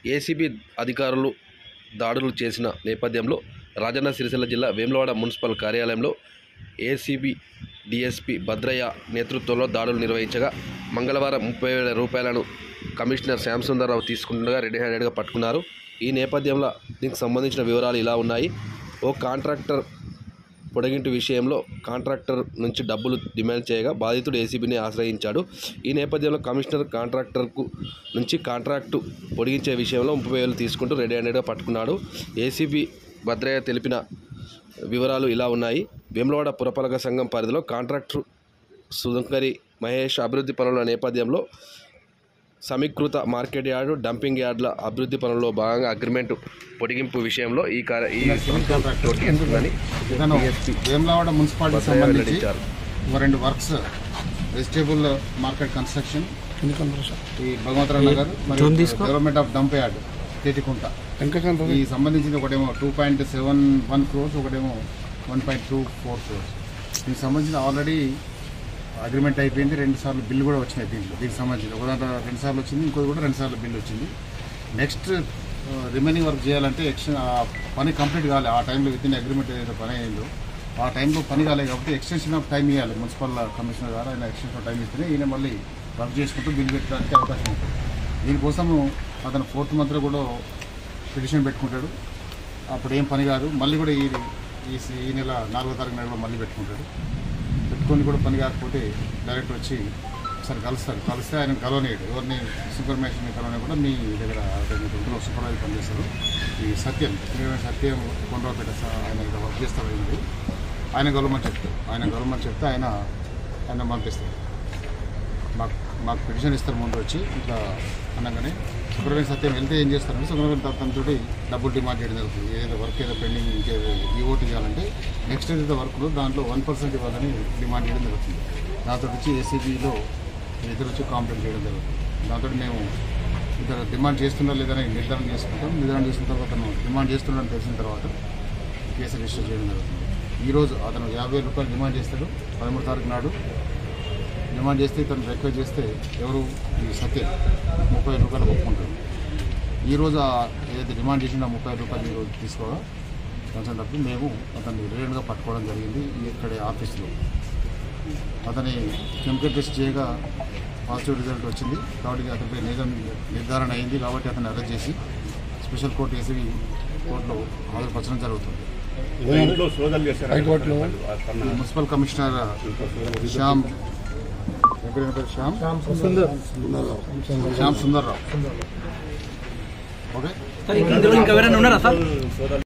ACB అధికారులు దాడులు చేసిన నేపథ్యంలో రాజన్న సిరిసిల్ల జిల్లా వేములవాడ మున్సిపల్ కార్యాలయంలో ఏసీబీ డిఎస్పీ భద్రయ్య నేతృత్వంలో దాడులు నిర్వహించగా మంగళవారం ముప్పై వేల రూపాయలను కమిషనర్ శ్యామ్ సుందర్రావు తీసుకుంటుండగా రెడీ హ్యాండెడ్గా పట్టుకున్నారు ఈ నేపథ్యంలో దీనికి సంబంధించిన వివరాలు ఇలా ఉన్నాయి ఓ కాంట్రాక్టర్ పొడిగింటు విషయంలో కాంట్రాక్టర్ నుంచి డబ్బులు డిమాండ్ చేయగా బాధితుడు ఏసీబీని ఆశ్రయించాడు ఈ నేపథ్యంలో కమిషనర్ కాంట్రాక్టర్కు నుంచి కాంట్రాక్టు పొడిగించే విషయంలో ముప్పై వేలు తీసుకుంటూ రెడీ హ్యాండెడ్గా పట్టుకున్నాడు ఏసీబీ భద్రయ్య తెలిపిన వివరాలు ఇలా ఉన్నాయి వేములవాడ పురపాలక సంఘం పరిధిలో కాంట్రాక్టర్ సుంకరి మహేష్ అభివృద్ధి పనుల నేపథ్యంలో సమీకృత మార్కెట్ యార్డు డంపింగ్ యార్డుల అభివృద్ధి పనుల్లో భాగంగా అగ్రిమెంట్ పొడిగింపు విషయంలో ఈ కార్య ఈ సివిల్ కాంట్రాక్టర్ ఉందని ఇతను వేములవాడ మున్సిపాలిటీ సంబంధించి వెల్లడించారు ఒక రెండు వర్క్స్ వెజిటేబుల్ మార్కెట్ కన్స్ట్రక్షన్ ఈ భగవంతరావు నగర్ మరియు development of dump yard Tetikunta ఈ సంబంధించింది ఒకటేమో two point seven one crores ఒకటేమో one point two four crores దీనికి సంబంధించి ఆల్రెడీ అగ్రిమెంట్ అయిపోయింది రెండు సార్లు బిల్లు కూడా వచ్చినాయి దీంట్లో దీనికి సంబంధించి ఒక దాంట్లో రెండు సార్లు వచ్చింది ఇంకోటి కూడా రెండు సార్లు బిల్లు వచ్చింది నెక్స్ట్ రిమైనింగ్ వర్క్ చేయాలంటే ఎక్స్టెన్ ఆ పని కంప్లీట్ కావాలి ఆ టైంలో విత్ ఇన్ అగ్రిమెంట్ ఏదైతే పని అయిందో ఆ టైంలో పని కాలేదు కాబట్టి ఎక్స్టెన్షన్ ఆఫ్ టైం ఇవ్వాలి మున్సిపల్ కమిషనర్ గారు ఆయన ఎక్స్టెన్షన్ ఆఫ్ టైం ఇస్తేనే ఈయన మళ్ళీ వర్క్ చేసుకుంటూ బిల్ పెట్టడానికి అవకాశం ఉంటుంది దీనికోసము అతను ఫోర్త్ మంత్లో కూడా పిటిషన్ పెట్టుకుంటాడు అప్పుడు ఏం పని కాదు మళ్ళీ కూడా ఈ ఈ ఈ నెల నాలుగో తారీఖు నెలలో మళ్ళీ పెట్టుకుంటాడు పెట్టుకొని కూడా పని కాకపోతే డైరెక్ట్ వచ్చి ఒకసారి కలుస్తాడు కలిస్తే ఆయన కలవనీయడు ఎవరిని సూపర్మేషన్ కలవని కూడా మీ దగ్గర ఇంట్లో సూపర్వైజర్ పనిచేస్తారు ఈ సత్యం శ్రీరామ సత్యం కొండరాపేట సా- ఆయన ఇక్కడ వర్క్ చేస్తారు అయింది ఆయన గవర్నమెంట్ చెప్తారు ఆయన గవర్నమెంట్ చెప్తే ఆయన ఆయన పంపిస్తారు మాకు మాకు పిటిషన్ ఇస్తారు ముందు వచ్చి ఇట్లా అనగానే సుబ్రహ్మణ్య సత్యం వెళ్తే ఏం చేస్తారంటే సుబ్రహ్మణ్యం తనతో డబ్బులు డిమాండ్ చేయడం జరుగుతుంది ఏదో వర్క్ ఏదో పెండింగ్ ఇంకే ఈఓటీ చేయాలంటే నెక్స్ట్ ఏదైతే వర్క్లో దాంట్లో వన్ పర్సెంట్ ఇవ్వాలని డిమాండ్ చేయడం జరుగుతుంది దాంతో వచ్చి ఏసీబీలో ఇద్దరు వచ్చి కాంప్లైంట్ చేయడం జరుగుతుంది దాంతో మేము ఇద్దరు డిమాండ్ చేస్తున్నా లేదని నిర్ధారణ చేసుకుంటాం నిర్ధారణ చేసిన తర్వాత అతను డిమాండ్ చేస్తున్నాడని తెలిసిన తర్వాత కేసు రిజిస్టర్ చేయడం జరుగుతుంది ఈరోజు అతను యాభై వేల రూపాయలు డిమాండ్ చేస్తాడు పదమూడు తారీఖు నాడు డిమాండ్ చేస్తే ఇతను రిక్వెస్ట్ చేస్తే ఎవరు ఈ సత్యం ముప్పై వేల రూపాయలు ఒప్పుకుంటాడు ఈరోజు ఆ ఏదైతే డిమాండ్ చేసిన ముప్పై వేల రూపాయలు ఈరోజు తీసుకోగా కలిసినప్పుడు మేము అతన్ని రిలేటెడ్గా పట్టుకోవడం జరిగింది ఈ ఇక్కడ ఆఫీస్లో అతని కెమికల్ టెస్ట్ చేయగా పాజిటివ్ రిజల్ట్ వచ్చింది కాబట్టి అతనిపై నిజం నిర్ధారణ అయింది కాబట్టి అతన్ని అరెస్ట్ చేసి స్పెషల్ కోర్టు వేసి కోర్టులో హాజరుపరచడం జరుగుతుంది ఈ మున్సిపల్ కమిషనర్ శ్యామ్ ఏం పేరు ఈయన పేరు శ్యామ్ శ్యామ్ సుందర్రావు ఓకే సార్ ఇందులో ఇంకా ఎవరైనా ఉన్నారా సార్